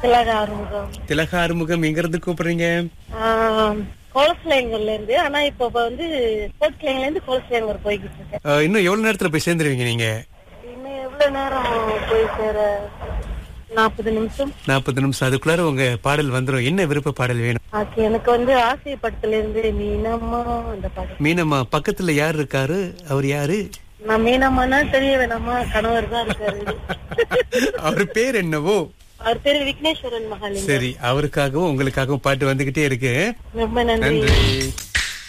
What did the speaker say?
திலக ஆறுமுகம் திலக ஆறுமுகம் எங்க இருந்து கூப்பிடுறீங்க கோலஸ்லேங்கர்ல இருந்து ஆனா இப்போ வந்து கோட்ஸ்லேங்கர்ல இருந்து கோலஸ்லேங்கர் போய்கிட்டு இருக்கேன் அஹ், இன்னும் எவ்வளவு நேரத்துல போய் சேர்ந்துருவீங்க நீங்க இன்னும் எவ்வளவு நேரம் போய் சேர நாற்பது நிமிஷம் நாற்பது நிமிஷம் அதுக்குள்ளார உங்க பாடல் வந்துரும் என்ன விருப்ப பாடல் வேணும் ஓகே எனக்கு வந்து ஆசை படத்துல இருந்து மீனம்மா அந்த பாடல் மீனம்மா பக்கத்துல யார் இருக்காரு அவர் யாரு நான் மீனம்மானா தெரிய வேணாமா கணவர் தான் இருக்காரு அவர் பேர் என்னவோ அவர் பேரு விக்னேஸ்வரன் மகாலிங்கம் சரி அவருக்காகவும் உங்களுக்காகவும் பாட்டு வந்துகிட்டே இருக்கு ரொம்ப நன்றி நன்றி